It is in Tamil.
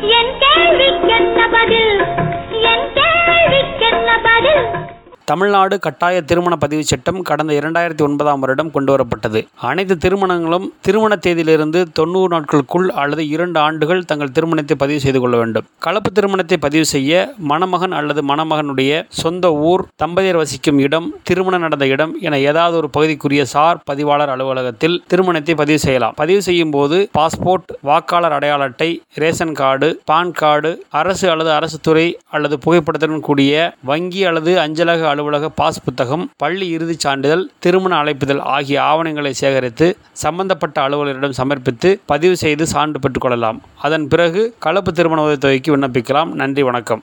என் கேள்விக்கென்ன பதில் என் கேள்விக்கென்ன பதில் தமிழ்நாடு கட்டாய திருமண பதிவு சட்டம் கடந்த இரண்டாயிரத்தி ஒன்பதாம் வருடம் கொண்டுவரப்பட்டது அனைத்து திருமணங்களும் திருமண தேதியிலிருந்து தொண்ணூறு நாட்களுக்குள் அல்லது இரண்டு ஆண்டுகள் தங்கள் திருமணத்தை பதிவு செய்து கொள்ள வேண்டும் கலப்பு திருமணத்தை பதிவு செய்ய மணமகன் அல்லது மணமகனுடைய சொந்த ஊர் தம்பதியர் வசிக்கும் இடம் திருமணம் நடந்த இடம் என ஏதாவது ஒரு பகுதிக்குரிய சார் பதிவாளர் அலுவலகத்தில் திருமணத்தை பதிவு செய்யலாம் பதிவு செய்யும் போது பாஸ்போர்ட் வாக்காளர் அடையாள அட்டை ரேஷன் கார்டு பான் கார்டு அரசு அல்லது அரசு துறை அல்லது புகைப்படத்துடன் கூடிய வங்கி அல்லது அஞ்சலக அலுவலக பாஸ் புத்தகம் பள்ளி இறுதிச் சான்றிதழ் திருமண அழைப்புதல் ஆகிய ஆவணங்களை சேகரித்து சம்பந்தப்பட்ட அலுவலரிடம் சமர்ப்பித்து பதிவு செய்து சான்று பெற்றுக்கொள்ளலாம் அதன் பிறகு கலப்பு திருமண உதவித்தொகைக்கு விண்ணப்பிக்கலாம் நன்றி வணக்கம்